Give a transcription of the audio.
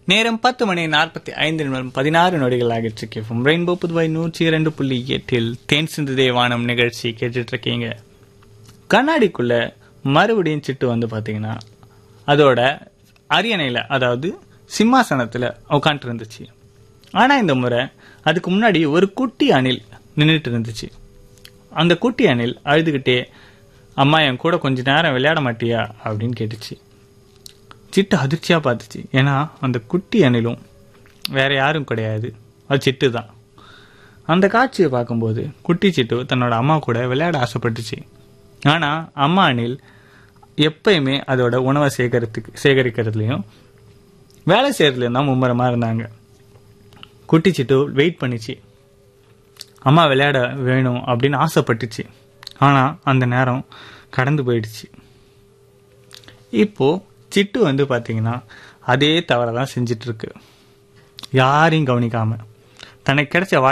நேரம் பத்து மணி நாற்பத்தி ஐந்து நிமிடம் பதினாறு நொடிகள் ஆகிட்டு இருக்கேன் ரெயின்போ புதுவாய் நூற்றி இரண்டு புள்ளி எட்டில் தேன் சிந்து தேவானம் நிகழ்ச்சி கேட்டுட்டு இருக்கீங்க கண்ணாடிக்குள்ள மறுபடியும் சிட்டு வந்து பார்த்தீங்கன்னா அதோட அரியணையில் அதாவது சிம்மாசனத்தில் உட்காந்துட்டு இருந்துச்சு ஆனால் இந்த முறை அதுக்கு முன்னாடி ஒரு குட்டி அணில் நின்றுட்டு இருந்துச்சு அந்த குட்டி அணில் அழுதுகிட்டே அம்மா என் கூட கொஞ்ச நேரம் விளையாட மாட்டியா அப்படின்னு கேட்டுச்சு சிட்டு அதிர்ச்சியாக பார்த்துச்சு ஏன்னா அந்த குட்டி அணிலும் வேற யாரும் கிடையாது அது சிட்டு தான் அந்த காட்சியை பார்க்கும்போது குட்டி சிட்டு தன்னோட அம்மா கூட விளையாட ஆசைப்பட்டுச்சு ஆனால் அம்மா அணில் எப்பயுமே அதோட உணவை சேகரித்துக்கு சேகரிக்கிறதுலையும் வேலை செய்கிறதுலையும் தான் மும்முரமாக இருந்தாங்க குட்டி சிட்டு வெயிட் பண்ணிச்சு அம்மா விளையாட வேணும் அப்படின்னு ஆசைப்பட்டுச்சு ஆனால் அந்த நேரம் கடந்து போயிடுச்சு இப்போ சிட்டு வந்து பார்த்தீங்கன்னா அதே தவறை தான் செஞ்சிட்டு இருக்கு யாரையும் கவனிக்காம தனக்கு கிடைச்ச